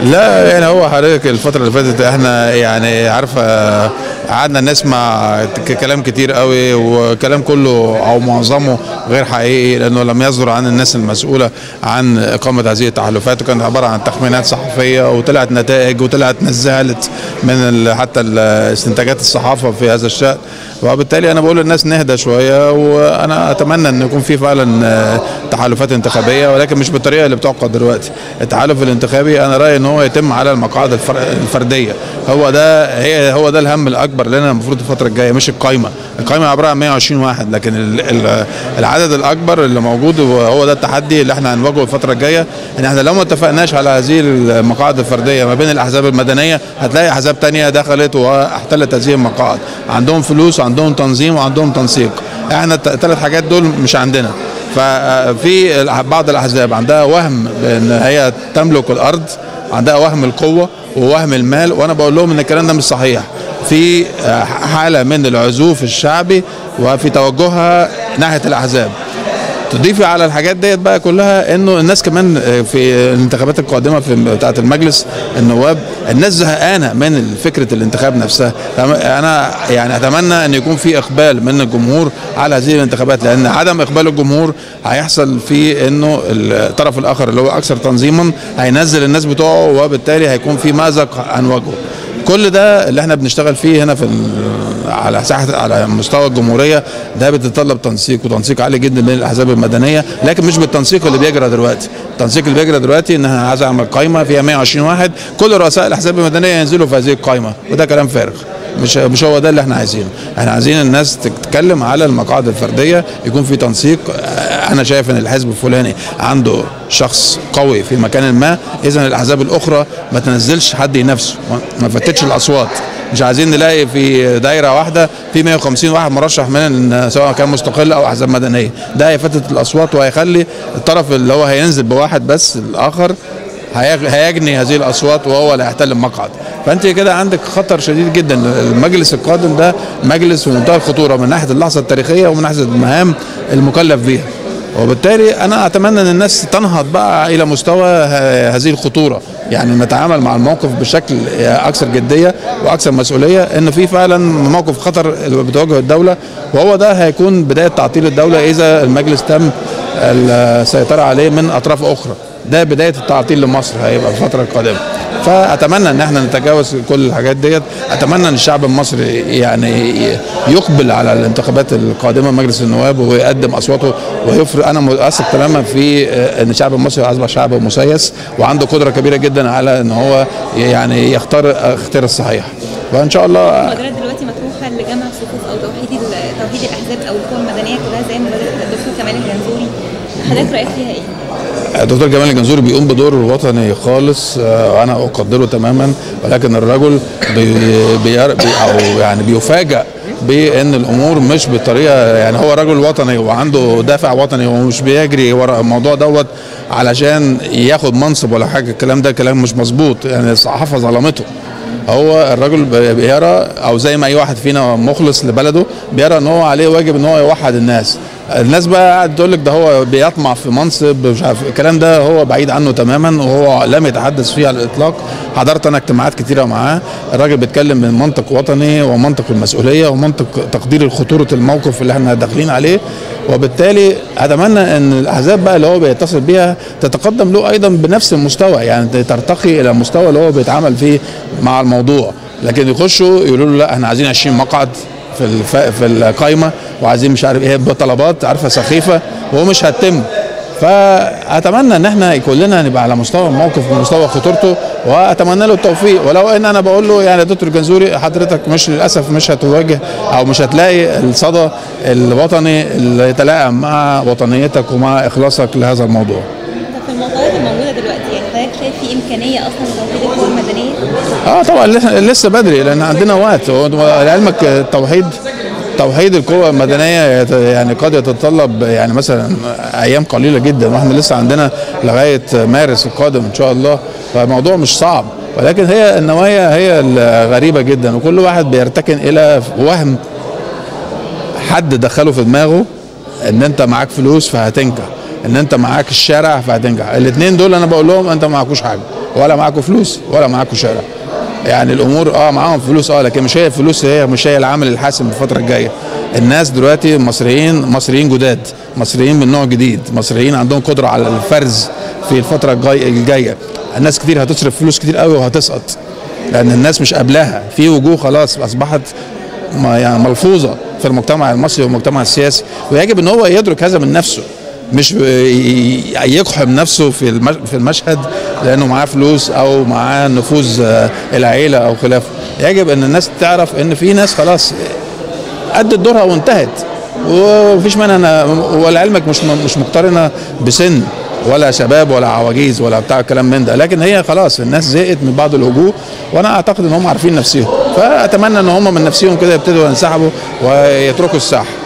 لا يعني هو حضرتك الفترة اللي فاتت احنا يعني عارفة قعدنا نسمع ك- كلام كتير قوي وكلام كله او معظمه غير حقيقي لانه لم يصدر عن الناس المسؤولة عن اقامة هذه التحالفات وكانت عبارة عن تخمينات صحفية وطلعت نتائج وطلعت نزلت من ال- حتى ال- استنتاجات الصحافة في هذا الشأن وبالتالي انا بقول للناس نهدى شويه وانا اتمنى ان يكون في فعلا آه، تحالفات انتخابيه ولكن مش بالطريقه اللي بتعقد دلوقتي التحالف الانتخابي انا رايي ان هو يتم على المقاعد الفر- الفرديه هو ده هي هو ده الهم الاكبر لنا المفروض الفتره الجايه مش القايمه القايمه عباره عن 120 واحد لكن ال- ال- العدد الاكبر اللي موجود هو ده التحدي اللي احنا هنواجهه الفتره الجايه ان احنا لو ما اتفقناش على هذه المقاعد الفرديه ما بين الاحزاب المدنيه هتلاقي احزاب تانية دخلت واحتلت هذه المقاعد عندهم فلوس وعندهم تنظيم وعندهم تنسيق احنا الثلاث حاجات دول مش عندنا ففي بعض الاحزاب عندها وهم بان هي تملك الارض عندها وهم القوه ووهم المال وانا بقول لهم ان الكلام ده مش صحيح في حاله من العزوف الشعبي وفي توجهها ناحيه الاحزاب تضيفي على الحاجات ديت بقى كلها انه الناس كمان في الانتخابات القادمه في بتاعه المجلس النواب الناس زهقانه من فكره الانتخاب نفسها انا يعني اتمنى ان يكون في اقبال من الجمهور على هذه الانتخابات لان عدم اقبال الجمهور هيحصل في انه الطرف الاخر اللي هو اكثر تنظيما هينزل الناس بتوعه وبالتالي هيكون في مازق هنواجهه كل ده اللي احنا بنشتغل فيه هنا في على ساحه على مستوى الجمهوريه ده بيتطلب تنسيق وتنسيق عالي جدا بين الاحزاب المدنيه لكن مش بالتنسيق اللي بيجرى دلوقتي التنسيق اللي بيجرى دلوقتي ان انا عايز اعمل قائمه فيها 120 واحد كل رؤساء الاحزاب المدنيه ينزلوا في هذه القائمه وده كلام فارغ مش مش هو ده اللي احنا عايزينه احنا عايزين الناس تتكلم على المقاعد الفرديه يكون في تنسيق انا شايف ان الحزب الفلاني عنده شخص قوي في مكان ما اذا الاحزاب الاخرى ما تنزلش حد ينافسه ما فتتش الاصوات مش عايزين نلاقي في دايره واحده في 150 واحد مرشح من سواء كان مستقل او احزاب مدنيه ده هيفتت الاصوات وهيخلي الطرف اللي هو هينزل بواحد بس الاخر هيجني هذه الاصوات وهو اللي هيحتل المقعد فانت كده عندك خطر شديد جدا المجلس القادم ده مجلس في منتهى الخطوره من ناحيه اللحظه التاريخيه ومن ناحيه المهام المكلف بيها وبالتالي انا اتمنى ان الناس تنهض بقى الى مستوى هذه الخطوره يعني نتعامل مع الموقف بشكل اكثر جديه واكثر مسؤوليه ان في فعلا موقف خطر بتواجه الدوله وهو ده هيكون بدايه تعطيل الدوله اذا المجلس تم السيطره عليه من اطراف اخرى ده بدايه التعطيل لمصر هيبقى في الفتره القادمه فاتمنى ان احنا نتجاوز كل الحاجات ديت اتمنى ان الشعب المصري يعني يقبل على الانتخابات القادمه مجلس النواب ويقدم اصواته ويفرق انا مؤثق تماما في ان الشعب المصري اصبح شعب مسيس وعنده قدره كبيره جدا على ان هو يعني يختار اختيار الصحيح وان شاء الله المبادرات دلوقتي مطروحه لجمع الصفوف او توحيد توحيد الاحزاب او القوى المدنيه كلها زي مبادره الدكتور كمال الجنزوري حضرتك رايك فيها ايه؟ الدكتور جمال الجنزوري بيقوم بدور وطني خالص وانا اقدره تماما ولكن الرجل بي بي او يعني بيفاجئ بان الامور مش بالطريقه يعني هو رجل وطني وعنده دافع وطني ومش بيجري ورا الموضوع دوت علشان ياخد منصب ولا حاجه الكلام ده كلام مش مظبوط يعني الصحافه ظلمته هو الراجل بيرى او زي ما اي واحد فينا مخلص لبلده بيرى ان هو عليه واجب ان هو يوحد الناس الناس بقى قاعد تقول لك ده هو بيطمع في منصب مش عارف الكلام ده هو بعيد عنه تماما وهو لم يتحدث فيه على الاطلاق حضرت انا اجتماعات كتيره معاه الراجل بيتكلم من منطق وطني ومنطق المسؤوليه ومنطق تقدير خطوره الموقف اللي احنا داخلين عليه وبالتالي اتمنى ان الاحزاب بقى اللي هو بيتصل بيها تتقدم له ايضا بنفس المستوى يعني ترتقي الى المستوى اللي هو بيتعامل فيه مع الموضوع لكن يخشوا يقولوا له لا احنا عايزين 20 مقعد في الف... في القايمه وعايزين مش عارف ايه بطلبات عارفه سخيفه وهو مش هتتم فاتمنى ان احنا كلنا نبقى على مستوى الموقف ومستوى خطورته واتمنى له التوفيق ولو ان انا بقول له يعني دكتور جنزوري حضرتك مش للاسف مش هتواجه او مش هتلاقي الصدى الوطني اللي يتلائم مع وطنيتك ومع اخلاصك لهذا الموضوع. طب في المعطيات الموجوده دلوقتي يعني حضرتك شايف في امكانيه اصلا لتوحيد القوى المدنيه؟ اه طبعا لسه بدري لان عندنا وقت لعلمك التوحيد توحيد القوى المدنيه يعني قد يتطلب يعني مثلا ايام قليله جدا واحنا لسه عندنا لغايه مارس القادم ان شاء الله فالموضوع مش صعب ولكن هي النوايا هي الغريبه جدا وكل واحد بيرتكن الى وهم حد دخله في دماغه ان انت معاك فلوس فهتنجح ان انت معاك الشارع فهتنجح الاثنين دول انا بقول لهم انت معكوش حاجه ولا معاكم فلوس ولا معاكم شارع يعني الامور اه معاهم فلوس اه لكن مش هي الفلوس هي مش هي العامل الحاسم في الفتره الجايه الناس دلوقتي مصريين مصريين جداد مصريين من نوع جديد مصريين عندهم قدره على الفرز في الفتره الجاي- الجايه الناس كتير هتصرف فلوس كتير قوي وهتسقط لان الناس مش قابلاها في وجوه خلاص اصبحت ما- يعني ملفوظه في المجتمع المصري والمجتمع السياسي ويجب ان هو يدرك هذا من نفسه مش ي- ي- يقحم نفسه في المش- في المشهد لانه معاه فلوس او معاه نفوذ آه، العيله او خلافه يجب ان الناس تعرف ان في ناس خلاص ادت دورها وانتهت ومفيش مانع انا ولعلمك مش مش مقترنه بسن ولا شباب ولا عواجيز ولا بتاع الكلام من ده لكن هي خلاص الناس زهقت من بعض الوجوه وانا اعتقد ان هم عارفين نفسهم فاتمنى ان هم من نفسهم كده يبتدوا ينسحبوا ويتركوا الساحه